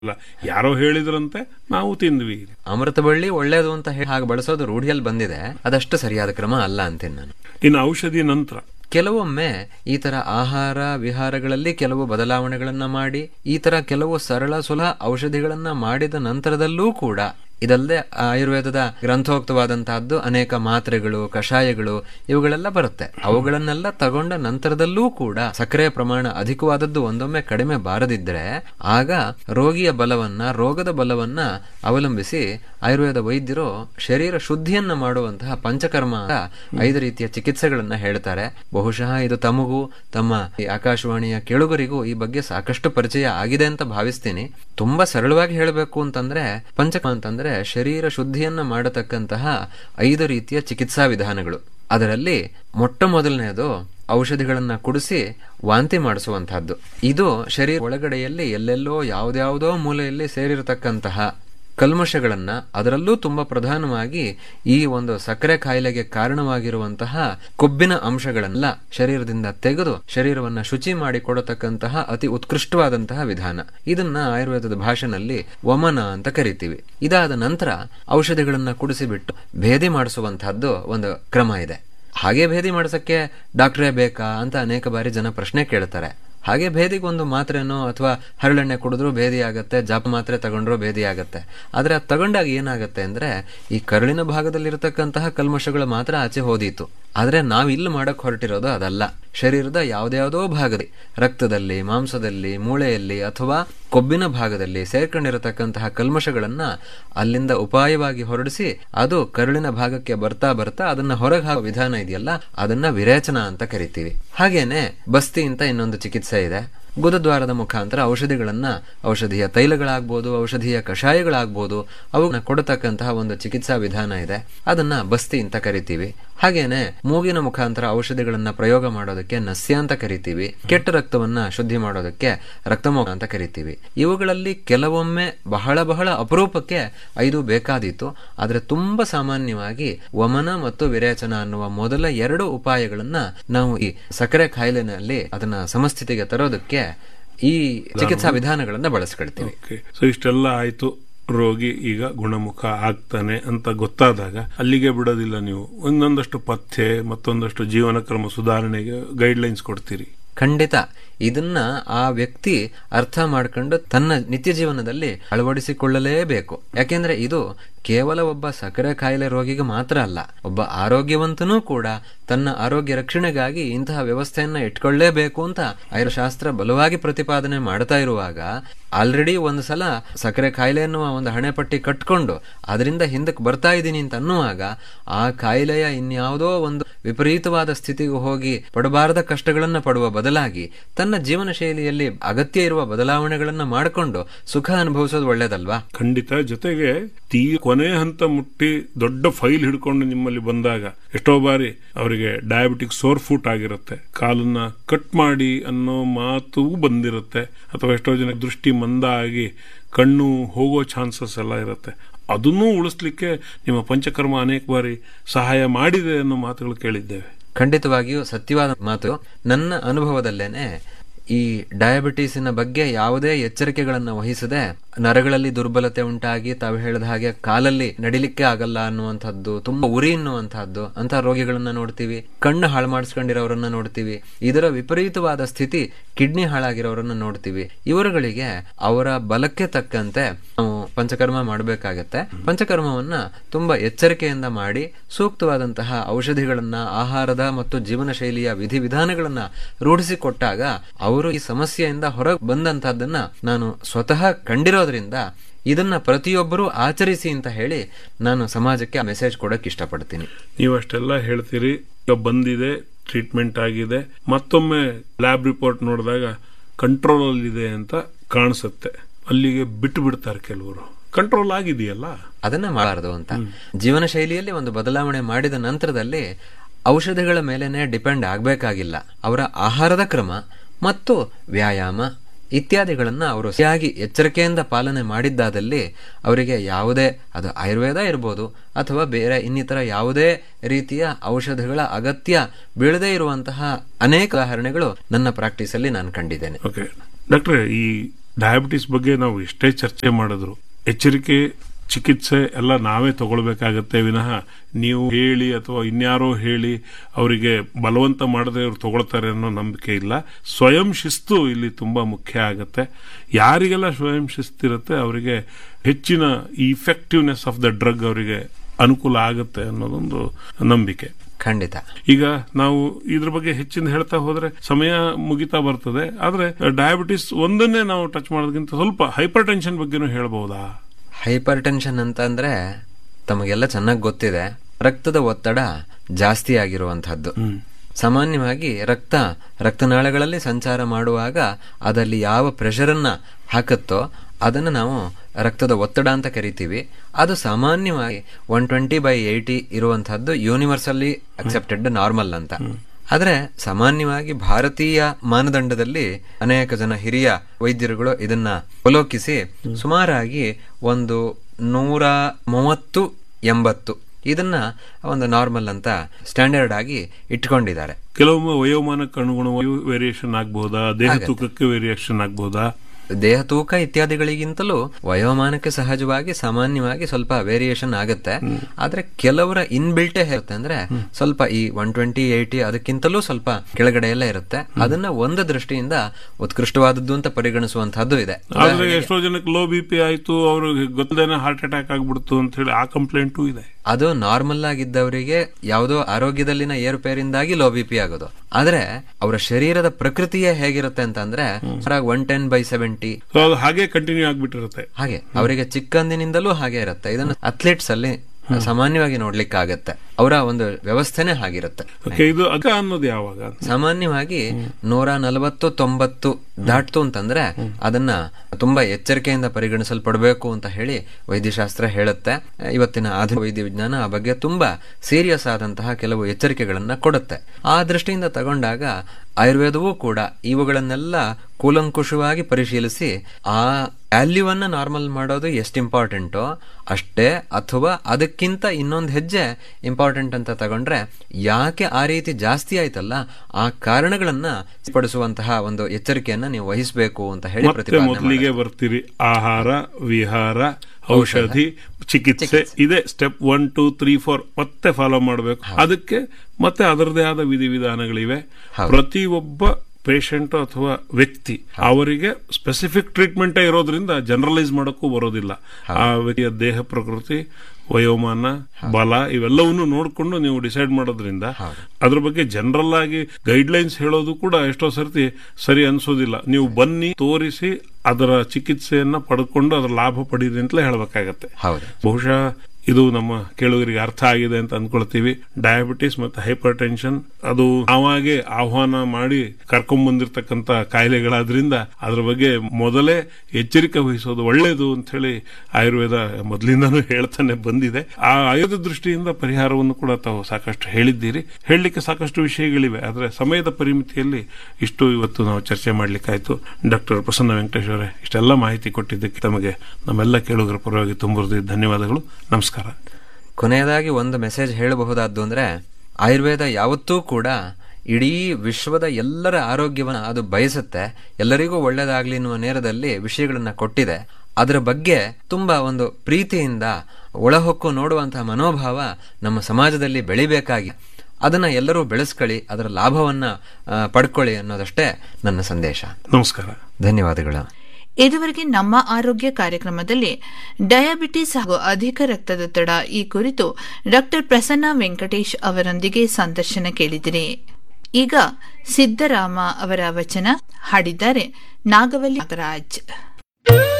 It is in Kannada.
ಅಲ್ಲ ಯಾರೋ ಹೇಳಿದ್ರಂತೆ ನಾವು ತಿಂದ್ವಿ ಅಮೃತ ಬಳ್ಳಿ ಒಳ್ಳೇದು ಅಂತ ಹೇಳಿ ಹಾಗೆ ಬಳಸೋದು ರೂಢಿಯಲ್ಲಿ ಬಂದಿದೆ ಅದಷ್ಟು ಸರಿಯಾದ ಕ್ರಮ ಅಲ್ಲ ಅಂತೀನಿ ನಾನು ಇನ್ನು ಔಷಧಿ ನಂತರ ಕೆಲವೊಮ್ಮೆ ಈ ತರ ಆಹಾರ ವಿಹಾರಗಳಲ್ಲಿ ಕೆಲವು ಬದಲಾವಣೆಗಳನ್ನ ಮಾಡಿ ಈ ತರ ಕೆಲವು ಸರಳ ಸುಲಭ ಔಷಧಿಗಳನ್ನ ಮಾಡಿದ ನಂತರದಲ್ಲೂ ಕೂಡ ಇದಲ್ಲದೆ ಆಯುರ್ವೇದದ ಗ್ರಂಥೋಕ್ತವಾದಂತಹದ್ದು ಅನೇಕ ಮಾತ್ರೆಗಳು ಕಷಾಯಗಳು ಇವುಗಳೆಲ್ಲ ಬರುತ್ತೆ ಅವುಗಳನ್ನೆಲ್ಲ ತಗೊಂಡ ನಂತರದಲ್ಲೂ ಕೂಡ ಸಕ್ಕರೆಯ ಪ್ರಮಾಣ ಅಧಿಕವಾದದ್ದು ಒಂದೊಮ್ಮೆ ಕಡಿಮೆ ಬಾರದಿದ್ರೆ ಆಗ ರೋಗಿಯ ಬಲವನ್ನ ರೋಗದ ಬಲವನ್ನ ಅವಲಂಬಿಸಿ ಆಯುರ್ವೇದ ವೈದ್ಯರು ಶರೀರ ಶುದ್ಧಿಯನ್ನ ಮಾಡುವಂತಹ ಪಂಚಕರ್ಮ ಐದು ರೀತಿಯ ಚಿಕಿತ್ಸೆಗಳನ್ನ ಹೇಳ್ತಾರೆ ಬಹುಶಃ ಇದು ತಮಗೂ ತಮ್ಮ ಈ ಆಕಾಶವಾಣಿಯ ಕೇಳುಗರಿಗೂ ಈ ಬಗ್ಗೆ ಸಾಕಷ್ಟು ಪರಿಚಯ ಆಗಿದೆ ಅಂತ ಭಾವಿಸ್ತೀನಿ ತುಂಬಾ ಸರಳವಾಗಿ ಹೇಳಬೇಕು ಅಂತಂದ್ರೆ ಪಂಚಕರ್ಮ ಅಂತಂದ್ರೆ ಶರೀರ ಶುದ್ಧಿಯನ್ನ ಮಾಡತಕ್ಕಂತಹ ಐದು ರೀತಿಯ ಚಿಕಿತ್ಸಾ ವಿಧಾನಗಳು ಅದರಲ್ಲಿ ಮೊಟ್ಟ ಮೊದಲನೆಯದು ಔಷಧಿಗಳನ್ನ ಕುಡಿಸಿ ವಾಂತಿ ಮಾಡಿಸುವಂತಹದ್ದು ಇದು ಶರೀರ ಒಳಗಡೆಯಲ್ಲಿ ಎಲ್ಲೆಲ್ಲೋ ಯಾವ್ದ್ಯಾವುದೋ ಮೂಲೆಯಲ್ಲಿ ಸೇರಿರತಕ್ಕಂತಹ ಕಲ್ಮಶಗಳನ್ನ ಅದರಲ್ಲೂ ತುಂಬಾ ಪ್ರಧಾನವಾಗಿ ಈ ಒಂದು ಸಕ್ಕರೆ ಕಾಯಿಲೆಗೆ ಕಾರಣವಾಗಿರುವಂತಹ ಕೊಬ್ಬಿನ ಅಂಶಗಳನ್ನ ಶರೀರದಿಂದ ತೆಗೆದು ಶರೀರವನ್ನ ಶುಚಿ ಮಾಡಿ ಕೊಡತಕ್ಕಂತಹ ಅತಿ ಉತ್ಕೃಷ್ಟವಾದಂತಹ ವಿಧಾನ ಇದನ್ನ ಆಯುರ್ವೇದದ ಭಾಷೆನಲ್ಲಿ ವಮನ ಅಂತ ಕರಿತೀವಿ ಇದಾದ ನಂತರ ಔಷಧಿಗಳನ್ನ ಕುಡಿಸಿಬಿಟ್ಟು ಭೇದಿ ಮಾಡಿಸುವಂತಹದ್ದು ಒಂದು ಕ್ರಮ ಇದೆ ಹಾಗೆ ಭೇದಿ ಮಾಡಿಸಕ್ಕೆ ಡಾಕ್ಟ್ರೇ ಬೇಕಾ ಅಂತ ಅನೇಕ ಬಾರಿ ಜನ ಪ್ರಶ್ನೆ ಕೇಳ್ತಾರೆ ಹಾಗೆ ಭೇದಿಗೆ ಒಂದು ಮಾತ್ರೆನೋ ಅಥವಾ ಹರಳೆಣ್ಣೆ ಕುಡಿದ್ರು ಭೇದಿ ಆಗತ್ತೆ ಜಾಪ ಮಾತ್ರೆ ತಗೊಂಡ್ರು ಭೇದಿ ಆಗತ್ತೆ ಆದ್ರೆ ಅದು ತಗೊಂಡಾಗ ಏನಾಗತ್ತೆ ಅಂದ್ರೆ ಈ ಕರುಳಿನ ಭಾಗದಲ್ಲಿರತಕ್ಕಂತಹ ಕಲ್ಮಶಗಳು ಮಾತ್ರ ಆಚೆ ಹೋದೀತು ಆದ್ರೆ ನಾವ್ ಇಲ್ಲಿ ಮಾಡಕ್ ಹೊರಟಿರೋದು ಅದಲ್ಲ ಶರೀರದ ಯಾವ್ದ್ಯಾವ್ದೋ ಭಾಗದಲ್ಲಿ ರಕ್ತದಲ್ಲಿ ಮಾಂಸದಲ್ಲಿ ಮೂಳೆಯಲ್ಲಿ ಅಥವಾ ಕೊಬ್ಬಿನ ಭಾಗದಲ್ಲಿ ಸೇರ್ಕೊಂಡಿರತಕ್ಕಂತಹ ಕಲ್ಮಶಗಳನ್ನ ಅಲ್ಲಿಂದ ಉಪಾಯವಾಗಿ ಹೊರಡಿಸಿ ಅದು ಕರುಳಿನ ಭಾಗಕ್ಕೆ ಬರ್ತಾ ಬರ್ತಾ ಅದನ್ನ ಹೊರಗೆ ಹಾಕೋ ವಿಧಾನ ಇದೆಯಲ್ಲ ಅದನ್ನ ವಿರೇಚನ ಅಂತ ಕರಿತೀವಿ ಹಾಗೇನೆ ಬಸ್ತಿ ಅಂತ ಇನ್ನೊಂದು ಚಿಕಿತ್ಸೆ ಇದೆ ಗುದದ್ವಾರದ ಮುಖಾಂತರ ಔಷಧಿಗಳನ್ನ ಔಷಧಿಯ ತೈಲಗಳಾಗ್ಬೋದು ಔಷಧಿಯ ಕಷಾಯಗಳಾಗ್ಬೋದು ಅವುಗಳನ್ನ ಕೊಡತಕ್ಕಂತಹ ಒಂದು ಚಿಕಿತ್ಸಾ ವಿಧಾನ ಇದೆ ಅದನ್ನ ಬಸ್ತಿ ಅಂತ ಕರಿತೀವಿ ಹಾಗೇನೆ ಮೂಗಿನ ಮುಖಾಂತರ ಔಷಧಿಗಳನ್ನ ಪ್ರಯೋಗ ಮಾಡೋದಕ್ಕೆ ನಸ್ಯ ಅಂತ ಕರಿತೀವಿ ಕೆಟ್ಟ ರಕ್ತವನ್ನ ಶುದ್ಧಿ ಮಾಡೋದಕ್ಕೆ ರಕ್ತಮೋಗ ಅಂತ ಕರಿತೀವಿ ಇವುಗಳಲ್ಲಿ ಕೆಲವೊಮ್ಮೆ ಬಹಳ ಬಹಳ ಅಪರೂಪಕ್ಕೆ ಐದು ಬೇಕಾದೀತು ಆದ್ರೆ ತುಂಬಾ ಸಾಮಾನ್ಯವಾಗಿ ವಮನ ಮತ್ತು ವಿರೇಚನ ಅನ್ನುವ ಮೊದಲ ಎರಡು ಉಪಾಯಗಳನ್ನ ನಾವು ಈ ಸಕ್ಕರೆ ಕಾಯಿಲೆನಲ್ಲಿ ಅದನ್ನ ಸಮಸ್ಥಿತಿಗೆ ತರೋದಕ್ಕೆ ಈ ಚಿಕಿತ್ಸಾ ವಿಧಾನಗಳನ್ನ ಬಳಸ್ಕೊಳ್ತೀವಿ ಓಕೆ ಸೊ ಇಷ್ಟೆಲ್ಲ ಆಯ್ತು ರೋಗಿ ಈಗ ಗುಣಮುಖ ಆಗ್ತಾನೆ ಅಂತ ಗೊತ್ತಾದಾಗ ಅಲ್ಲಿಗೆ ಬಿಡೋದಿಲ್ಲ ನೀವು ಒಂದೊಂದಷ್ಟು ಪಥ್ಯ ಮತ್ತೊಂದಷ್ಟು ಜೀವನ ಕ್ರಮ ಸುಧಾರಣೆಗೆ ಗೈಡ್ಲೈನ್ಸ್ ಕೊಡ್ತೀರಿ ಖಂಡಿತ ಇದನ್ನ ಆ ವ್ಯಕ್ತಿ ಅರ್ಥ ಮಾಡ್ಕೊಂಡು ತನ್ನ ನಿತ್ಯ ಜೀವನದಲ್ಲಿ ಅಳವಡಿಸಿಕೊಳ್ಳಲೇಬೇಕು ಯಾಕೆಂದ್ರೆ ಇದು ಕೇವಲ ಒಬ್ಬ ಸಕ್ಕರೆ ಕಾಯಿಲೆ ರೋಗಿಗೆ ಮಾತ್ರ ಅಲ್ಲ ಒಬ್ಬ ಆರೋಗ್ಯವಂತನೂ ಕೂಡ ತನ್ನ ಆರೋಗ್ಯ ರಕ್ಷಣೆಗಾಗಿ ಇಂತಹ ವ್ಯವಸ್ಥೆಯನ್ನ ಇಟ್ಕೊಳ್ಳೇಬೇಕು ಅಂತ ಆಯುರ್ಶಾಸ್ತ್ರ ಬಲವಾಗಿ ಪ್ರತಿಪಾದನೆ ಮಾಡ್ತಾ ಇರುವಾಗ ಆಲ್ರೆಡಿ ಒಂದು ಸಲ ಸಕ್ಕರೆ ಕಾಯಿಲೆ ಎನ್ನುವ ಒಂದು ಹಣೆಪಟ್ಟಿ ಕಟ್ಕೊಂಡು ಅದರಿಂದ ಹಿಂದಕ್ಕೆ ಬರ್ತಾ ಇದ್ದೀನಿ ಅಂತ ಅನ್ನುವಾಗ ಆ ಕಾಯಿಲೆಯ ಇನ್ಯಾವುದೋ ಒಂದು ವಿಪರೀತವಾದ ಸ್ಥಿತಿಗೆ ಹೋಗಿ ಪಡಬಾರದ ಕಷ್ಟಗಳನ್ನ ಪಡುವ ಬದಲಾಗಿ ತನ್ನ ಜೀವನ ಶೈಲಿಯಲ್ಲಿ ಅಗತ್ಯ ಇರುವ ಬದಲಾವಣೆಗಳನ್ನ ಮಾಡಿಕೊಂಡು ಸುಖ ಅನುಭವಿಸೋದು ಒಳ್ಳೇದಲ್ವಾ ಖಂಡಿತ ಜೊತೆಗೆ ತೀ ಕೊನೆ ಹಂತ ಮುಟ್ಟಿ ದೊಡ್ಡ ಫೈಲ್ ಹಿಡ್ಕೊಂಡು ನಿಮ್ಮಲ್ಲಿ ಬಂದಾಗ ಎಷ್ಟೋ ಬಾರಿ ಅವರಿಗೆ ಡಯಾಬಿಟಿಕ್ ಸೋರ್ ಫುಟ್ ಆಗಿರುತ್ತೆ ಕಾಲನ್ನ ಕಟ್ ಮಾಡಿ ಅನ್ನೋ ಮಾತು ಬಂದಿರುತ್ತೆ ಅಥವಾ ಎಷ್ಟೋ ಜನ ದೃಷ್ಟಿ ಮಂದ ಆಗಿ ಕಣ್ಣು ಹೋಗೋ ಚಾನ್ಸಸ್ ಎಲ್ಲ ಇರುತ್ತೆ ಅದನ್ನೂ ಉಳಿಸ್ಲಿಕ್ಕೆ ನಿಮ್ಮ ಪಂಚಕರ್ಮ ಅನೇಕ ಬಾರಿ ಸಹಾಯ ಮಾಡಿದೆ ಅನ್ನೋ ಮಾತುಗಳು ಕೇಳಿದ್ದೇವೆ ಖಂಡಿತವಾಗಿಯೂ ಸತ್ಯವಾದ ಮಾತು ನನ್ನ ಅನುಭವದಲ್ಲೇನೆ ಈ ಡಯಾಬಿಟೀಸಿನ ಬಗ್ಗೆ ಯಾವುದೇ ಎಚ್ಚರಿಕೆಗಳನ್ನ ವಹಿಸದೆ ನರಗಳಲ್ಲಿ ದುರ್ಬಲತೆ ಉಂಟಾಗಿ ತಾವು ಹೇಳಿದ ಹಾಗೆ ಕಾಲಲ್ಲಿ ನಡಿಲಿಕ್ಕೆ ಆಗಲ್ಲ ಅನ್ನುವಂಥದ್ದು ತುಂಬಾ ಉರಿ ಎನ್ನುವಂತಹದ್ದು ಅಂತ ರೋಗಿಗಳನ್ನ ನೋಡ್ತೀವಿ ಕಣ್ಣು ಹಾಳು ಮಾಡಿಸ್ಕೊಂಡಿರೋರನ್ನ ನೋಡ್ತೀವಿ ಇದರ ವಿಪರೀತವಾದ ಸ್ಥಿತಿ ಕಿಡ್ನಿ ಹಾಳಾಗಿರೋರನ್ನ ನೋಡ್ತೀವಿ ಇವರುಗಳಿಗೆ ಅವರ ಬಲಕ್ಕೆ ತಕ್ಕಂತೆ ನಾವು ಪಂಚಕರ್ಮ ಮಾಡಬೇಕಾಗತ್ತೆ ಪಂಚಕರ್ಮವನ್ನ ತುಂಬಾ ಎಚ್ಚರಿಕೆಯಿಂದ ಮಾಡಿ ಸೂಕ್ತವಾದಂತಹ ಔಷಧಿಗಳನ್ನ ಆಹಾರದ ಮತ್ತು ಜೀವನ ಶೈಲಿಯ ವಿಧಿವಿಧಾನಗಳನ್ನ ರೂಢಿಸಿಕೊಟ್ಟಾಗ ಅವರು ಈ ಸಮಸ್ಯೆಯಿಂದ ಹೊರಗೆ ಬಂದಂತಹದ್ದನ್ನ ನಾನು ಸ್ವತಃ ಕಂಡಿರೋದ್ರಿಂದ ಇದನ್ನ ಪ್ರತಿಯೊಬ್ಬರೂ ಆಚರಿಸಿ ಅಂತ ಹೇಳಿ ನಾನು ಸಮಾಜಕ್ಕೆ ಮೆಸೇಜ್ ಕೊಡಕ್ ಇಷ್ಟಪಡ್ತೀನಿ ನೀವು ಅಷ್ಟೆಲ್ಲ ಹೇಳ್ತೀರಿ ಈಗ ಬಂದಿದೆ ಟ್ರೀಟ್ಮೆಂಟ್ ಆಗಿದೆ ಮತ್ತೊಮ್ಮೆ ಲ್ಯಾಬ್ ರಿಪೋರ್ಟ್ ನೋಡಿದಾಗ ಕಂಟ್ರೋಲ್ ಅಲ್ಲಿದೆ ಅಂತ ಕಾಣಿಸುತ್ತೆ ಅಲ್ಲಿಗೆ ಬಿಟ್ಟು ಬಿಡ್ತಾರೆ ಕೆಲವರು ಕಂಟ್ರೋಲ್ ಆಗಿದೆಯಲ್ಲ ಅದನ್ನ ಮಾಡಬಾರದು ಅಂತ ಜೀವನ ಶೈಲಿಯಲ್ಲಿ ಒಂದು ಬದಲಾವಣೆ ಮಾಡಿದ ನಂತರದಲ್ಲಿ ಔಷಧಿಗಳ ಮೇಲೆನೆ ಡಿಪೆಂಡ್ ಆಗ್ಬೇಕಾಗಿಲ್ಲ ಅವರ ಆಹಾರದ ಕ್ರಮ ಮತ್ತು ವ್ಯಾಯಾಮ ಇತ್ಯಾದಿಗಳನ್ನ ಅವರು ಸರಿಯಾಗಿ ಎಚ್ಚರಿಕೆಯಿಂದ ಪಾಲನೆ ಮಾಡಿದ್ದಾದಲ್ಲಿ ಅವರಿಗೆ ಯಾವುದೇ ಅದು ಆಯುರ್ವೇದ ಇರ್ಬೋದು ಅಥವಾ ಬೇರೆ ಇನ್ನಿತರ ಯಾವುದೇ ರೀತಿಯ ಔಷಧಗಳ ಅಗತ್ಯ ಬೀಳದೇ ಇರುವಂತಹ ಅನೇಕ ಉದಾಹರಣೆಗಳು ನನ್ನ ಪ್ರಾಕ್ಟೀಸ್ ಅಲ್ಲಿ ನಾನು ಕಂಡಿದ್ದೇನೆ ಓಕೆ ಡಾಕ್ಟ್ರೆ ಈ ಡಯಾಬಿಟಿಸ್ ಬಗ್ಗೆ ನಾವು ಎಷ್ಟೇ ಚರ್ಚೆ ಮಾಡಿದ್ರು ಎಚ್ಚರಿಕೆ ಚಿಕಿತ್ಸೆ ಎಲ್ಲ ನಾವೇ ತಗೊಳ್ಬೇಕಾಗತ್ತೆ ವಿನಃ ನೀವು ಹೇಳಿ ಅಥವಾ ಇನ್ಯಾರೋ ಹೇಳಿ ಅವರಿಗೆ ಬಲವಂತ ಮಾಡದೆ ಅವ್ರು ತಗೊಳ್ತಾರೆ ಅನ್ನೋ ನಂಬಿಕೆ ಇಲ್ಲ ಸ್ವಯಂ ಶಿಸ್ತು ಇಲ್ಲಿ ತುಂಬಾ ಮುಖ್ಯ ಆಗತ್ತೆ ಯಾರಿಗೆಲ್ಲ ಸ್ವಯಂ ಶಿಸ್ತಿರುತ್ತೆ ಅವರಿಗೆ ಹೆಚ್ಚಿನ ಇಫೆಕ್ಟಿವ್ನೆಸ್ ಆಫ್ ದ ಡ್ರಗ್ ಅವರಿಗೆ ಅನುಕೂಲ ಆಗುತ್ತೆ ಅನ್ನೋದೊಂದು ನಂಬಿಕೆ ಖಂಡಿತ ಈಗ ನಾವು ಇದ್ರ ಬಗ್ಗೆ ಹೆಚ್ಚಿನ ಹೇಳ್ತಾ ಹೋದ್ರೆ ಸಮಯ ಮುಗಿತಾ ಬರ್ತದೆ ಆದ್ರೆ ಡಯಾಬಿಟಿಸ್ ಒಂದನ್ನೇ ನಾವು ಟಚ್ ಮಾಡೋದಕ್ಕಿಂತ ಸ್ವಲ್ಪ ಹೈಪರ್ ಟೆನ್ಷನ್ ಬಗ್ಗೆನೂ ಹೇಳ್ಬಹುದಾ ಹೈಪರ್ ಟೆನ್ಷನ್ ಅಂತ ಅಂದ್ರೆ ತಮಗೆಲ್ಲ ಚೆನ್ನಾಗಿ ಗೊತ್ತಿದೆ ರಕ್ತದ ಒತ್ತಡ ಜಾಸ್ತಿ ಆಗಿರುವಂತಹದ್ದು ಸಾಮಾನ್ಯವಾಗಿ ರಕ್ತ ರಕ್ತನಾಳಗಳಲ್ಲಿ ಸಂಚಾರ ಮಾಡುವಾಗ ಅದರಲ್ಲಿ ಯಾವ ಪ್ರೆಷರನ್ನ ಹಾಕುತ್ತೋ ಅದನ್ನು ನಾವು ರಕ್ತದ ಒತ್ತಡ ಅಂತ ಕರಿತೀವಿ ಅದು ಸಾಮಾನ್ಯವಾಗಿ ಒನ್ ಟ್ವೆಂಟಿ ಬೈ ಏಯ್ಟಿ ಇರುವಂತಹದ್ದು ಯೂನಿವರ್ಸಲ್ಲಿ ಅಕ್ಸೆಪ್ಟೆಡ್ ನಾರ್ಮಲ್ ಅಂತ ಆದ್ರೆ ಸಾಮಾನ್ಯವಾಗಿ ಭಾರತೀಯ ಮಾನದಂಡದಲ್ಲಿ ಅನೇಕ ಜನ ಹಿರಿಯ ವೈದ್ಯರುಗಳು ಇದನ್ನ ಅವಲೋಕಿಸಿ ಸುಮಾರಾಗಿ ಒಂದು ನೂರ ಮೂವತ್ತು ಎಂಬತ್ತು ಇದನ್ನ ಒಂದು ನಾರ್ಮಲ್ ಅಂತ ಸ್ಟ್ಯಾಂಡರ್ಡ್ ಆಗಿ ಇಟ್ಕೊಂಡಿದ್ದಾರೆ ಕೆಲವೊಮ್ಮೆ ವಯೋಮಾನಕ್ಕೆ ಅನುಗುಣವಾಗಿ ವೇರಿಯೇಷನ್ ಆಗ್ಬಹುದಾ ದೇಹ ತೂಕಕ್ಕೆ ವೇರಿಯೇಷನ್ ಆಗ್ಬಹುದಾ ದೇಹ ತೂಕ ಇತ್ಯಾದಿಗಳಿಗಿಂತಲೂ ವಯೋಮಾನಕ್ಕೆ ಸಹಜವಾಗಿ ಸಾಮಾನ್ಯವಾಗಿ ಸ್ವಲ್ಪ ವೇರಿಯೇಷನ್ ಆಗುತ್ತೆ ಆದ್ರೆ ಕೆಲವರ ಇನ್ಬಿಲ್ಟೇ ಇರುತ್ತೆ ಅಂದ್ರೆ ಸ್ವಲ್ಪ ಈ ಒನ್ ಟ್ವೆಂಟಿ ಏಯ್ಟಿ ಅದಕ್ಕಿಂತಲೂ ಸ್ವಲ್ಪ ಕೆಳಗಡೆ ಎಲ್ಲ ಇರುತ್ತೆ ಅದನ್ನ ಒಂದು ದೃಷ್ಟಿಯಿಂದ ಉತ್ಕೃಷ್ಟವಾದದ್ದು ಅಂತ ಪರಿಗಣಿಸುವಂತಹದ್ದು ಇದೆ ಆದ್ರೆ ಎಷ್ಟೋ ಜನಕ್ಕೆ ಲೋ ಬಿ ಪಿ ಆಯ್ತು ಅವ್ರಿಗೆ ಗೊತ್ತದೇನೆ ಹಾರ್ಟ್ ಅಟ್ಯಾಕ್ ಆಗ್ಬಿಡ್ತು ಅಂತ ಹೇಳಿ ಆ ಕಂಪ್ಲೇಂಟು ಇದೆ ಅದು ನಾರ್ಮಲ್ ಆಗಿದ್ದವರಿಗೆ ಯಾವುದೋ ಆರೋಗ್ಯದಲ್ಲಿನ ಏರುಪೇರಿಂದಾಗಿ ಲೋ ಬಿ ಪಿ ಆಗೋದು ಆದ್ರೆ ಅವರ ಶರೀರದ ಪ್ರಕೃತಿಯೇ ಹೇಗಿರುತ್ತೆ ಅಂತಂದ್ರೆ one ten by seventy so ಅದು ಹಾಗೆ ಕಂಟಿನ್ಯೂ ಆಗ್ಬಿಟ್ಟಿರುತ್ತೆ ಹಾಗೆ ಅವರಿಗೆ ಚಿಕ್ಕಂದಿನಿಂದಲೂ ಹಾಗೆ ಇರುತ್ತೆ ಇದನ್ನು ಅಥ್ಲೀಟ್ಸ್ ಅಲ್ಲಿ ಸಾಮಾನ್ಯವಾಗಿ ನೋಡ್ಲಿಕ್ಕೆ ಆಗತ್ತೆ ಅವರ ಒಂದು ವ್ಯವಸ್ಥೆನೇ ಹಾಗಿರುತ್ತೆ ಓಕೆ ಇದು ಅಗ ಅನ್ನೋದು ಯಾವಾಗ ಸಾಮಾನ್ಯವಾಗಿ ನೂರ ನಲವತ್ತು ತೊಂಬತ್ತು ದಾಟ್ತು ಅಂತಂದ್ರೆ ಅದನ್ನ ತುಂಬಾ ಎಚ್ಚರಿಕೆಯಿಂದ ಪರಿಗಣಿಸಲ್ಪಡಬೇಕು ಅಂತ ಹೇಳಿ ವೈದ್ಯಶಾಸ್ತ್ರ ಹೇಳುತ್ತೆ ಇವತ್ತಿನ ಆಧುನಿಕ ವೈದ್ಯ ವಿಜ್ಞಾನ ಆ ಬಗ್ಗೆ ತುಂಬಾ ಸೀರಿಯಸ್ ಆದಂತಹ ಕೆಲವು ಎಚ್ಚರಿಕೆಗಳನ್ನ ಕೊಡುತ್ತೆ ಆ ದೃಷ್ಟಿಯಿಂದ ತಗೊಂಡಾಗ ಆಯುರ್ವೇದವೂ ಕೂಡ ಇವುಗಳನ್ನೆಲ್ಲ ಕೂಲಂಕುಷವಾಗಿ ಪರಿಶೀಲಿಸಿ ಆ ವ್ಯಾಲ್ಯೂವನ್ನ ನಾರ್ಮಲ್ ಮಾಡೋದು ಎಷ್ಟು ಇಂಪಾರ್ಟೆಂಟೋ ಅಷ್ಟೇ ಅಥವಾ ಅದಕ್ಕಿಂತ ಇನ್ನೊಂದು ಹೆಜ್ಜೆ ಇಂಪಾರ್ಟೆಂಟ್ ಅಂತ ತಗೊಂಡ್ರೆ ಯಾಕೆ ಆ ರೀತಿ ಜಾಸ್ತಿ ಆಯ್ತಲ್ಲ ಆ ಕಾರಣಗಳನ್ನ ಪಡಿಸುವಂತಹ ಒಂದು ಎಚ್ಚರಿಕೆಯನ್ನ ನೀವು ವಹಿಸಬೇಕು ಅಂತ ಹೇಳಿ ಮತ್ತೆ ಪ್ರತಿಪಾದನೆ ಮೊದಲಿಗೆ ಬರ್ತೀರಿ ಆಹಾರ ವಿಹಾರ ಔಷಧಿ ಚಿಕಿತ್ಸೆ ಇದೆ step one two three four ಮತ್ತೆ ಫಾಲೋ ಮಾಡಬೇಕು ಅದಕ್ಕೆ ಮತ್ತೆ ಅದರದೇ ಆದ ವಿಧಿವಿಧಾನಗಳಿವೆ ಪ್ರತಿಯೊಬ್ಬ ಪೇಷಂಟ್ ಅಥವಾ ವ್ಯಕ್ತಿ ಅವರಿಗೆ ಸ್ಪೆಸಿಫಿಕ್ ಟ್ರೀಟ್ಮೆಂಟ್ ಇರೋದ್ರಿಂದ ಜನರಲೈಸ್ ಮಾಡೋಕ್ಕೂ ಬರೋದಿಲ್ಲ ಆ ವ್ಯಕ್ತಿಯ ದೇಹ ಪ್ರಕೃತಿ ವಯೋಮಾನ ಬಲ ಇವೆಲ್ಲವನ್ನು ನೋಡಿಕೊಂಡು ನೀವು ಡಿಸೈಡ್ ಮಾಡೋದ್ರಿಂದ ಅದ್ರ ಬಗ್ಗೆ ಜನರಲ್ ಆಗಿ ಗೈಡ್ ಲೈನ್ಸ್ ಹೇಳೋದು ಕೂಡ ಎಷ್ಟೋ ಸರ್ತಿ ಸರಿ ಅನ್ಸೋದಿಲ್ಲ ನೀವು ಬನ್ನಿ ತೋರಿಸಿ ಅದರ ಚಿಕಿತ್ಸೆಯನ್ನ ಪಡ್ಕೊಂಡು ಅದರ ಲಾಭ ಪಡೀರಿ ಅಂತಲೇ ಹೇಳಬೇಕಾಗತ್ತೆ ಹೌದು ಬಹುಶಃ ಇದು ನಮ್ಮ ಕೇಳುಗರಿಗೆ ಅರ್ಥ ಆಗಿದೆ ಅಂತ ಅಂದ್ಕೊಳ್ತೀವಿ ಡಯಾಬಿಟಿಸ್ ಮತ್ತು ಹೈಪರ್ ಟೆನ್ಷನ್ ಅದು ನಾವಾಗೆ ಆಹ್ವಾನ ಮಾಡಿ ಕರ್ಕೊಂಡ್ ಬಂದಿರತಕ್ಕಂತ ಕಾಯಿಲೆಗಳಾದ್ರಿಂದ ಅದ್ರ ಬಗ್ಗೆ ಮೊದಲೇ ಎಚ್ಚರಿಕೆ ವಹಿಸೋದು ಒಳ್ಳೇದು ಅಂತ ಹೇಳಿ ಆಯುರ್ವೇದ ಮೊದಲಿಂದಾನು ಹೇಳ್ತಾನೆ ಬಂದಿದೆ ಆ ಆಯುರ್ವೇದ ದೃಷ್ಟಿಯಿಂದ ಪರಿಹಾರವನ್ನು ಕೂಡ ತಾವು ಸಾಕಷ್ಟು ಹೇಳಿದ್ದೀರಿ ಹೇಳಲಿಕ್ಕೆ ಸಾಕಷ್ಟು ವಿಷಯಗಳಿವೆ ಆದ್ರೆ ಸಮಯದ ಪರಿಮಿತಿಯಲ್ಲಿ ಇಷ್ಟು ಇವತ್ತು ನಾವು ಚರ್ಚೆ ಮಾಡ್ಲಿಕ್ಕಾಯ್ತು ಡಾಕ್ಟರ್ ಪ್ರಸನ್ನ ವೆಂಕಟೇಶ್ ಅವರೇ ಇಷ್ಟೆಲ್ಲ ಮಾಹಿತಿ ಕೊಟ್ಟಿದ್ದಕ್ಕೆ ತಮಗೆ ನಮ್ಮೆಲ್ಲ ಕೇಳುಗರ ಪರವಾಗಿ ತುಂಬ ಧನ್ಯವಾದಗಳು ನಮಸ್ಕಾರ ಕೊನೆಯದಾಗಿ ಒಂದು ಮೆಸೇಜ್ ಹೇಳಬಹುದಾದ್ದು ಅಂದ್ರೆ ಆಯುರ್ವೇದ ಯಾವತ್ತೂ ಕೂಡ ಇಡೀ ವಿಶ್ವದ ಎಲ್ಲರ ಆರೋಗ್ಯವನ್ನು ಅದು ಬಯಸುತ್ತೆ ಎಲ್ಲರಿಗೂ ಒಳ್ಳೇದಾಗ್ಲಿ ಎನ್ನುವ ನೇರದಲ್ಲಿ ವಿಷಯಗಳನ್ನ ಕೊಟ್ಟಿದೆ ಅದರ ಬಗ್ಗೆ ತುಂಬಾ ಒಂದು ಪ್ರೀತಿಯಿಂದ ಒಳಹೊಕ್ಕು ನೋಡುವಂತಹ ಮನೋಭಾವ ನಮ್ಮ ಸಮಾಜದಲ್ಲಿ ಬೆಳಿಬೇಕಾಗಿ ಅದನ್ನ ಎಲ್ಲರೂ ಬೆಳೆಸ್ಕೊಳ್ಳಿ ಅದರ ಲಾಭವನ್ನ ಆ, ಪಡ್ಕೊಳ್ಳಿ ಅನ್ನೋದಷ್ಟೇ ನನ್ನ ಸಂದೇಶ ನಮಸ್ಕಾರ ಧನ್ಯವಾದಗಳು ಇದುವರೆಗೆ ನಮ್ಮ ಆರೋಗ್ಯ ಕಾರ್ಯಕ್ರಮದಲ್ಲಿ ಡಯಾಬಿಟಿಸ್ ಹಾಗೂ ಅಧಿಕ ರಕ್ತದೊತ್ತಡ ಈ ಕುರಿತು ಡಾಕ್ಟರ್ ಪ್ರಸನ್ನ ವೆಂಕಟೇಶ್ ಅವರೊಂದಿಗೆ ಸಂದರ್ಶನ ಕೇಳಿದಿರಿ ಈಗ ಸಿದ್ದರಾಮ ಅವರ ವಚನ ಹಾಡಿದ್ದಾರೆ ನಾಗವಲ್ಲಿ ನಾಗರಾಜ್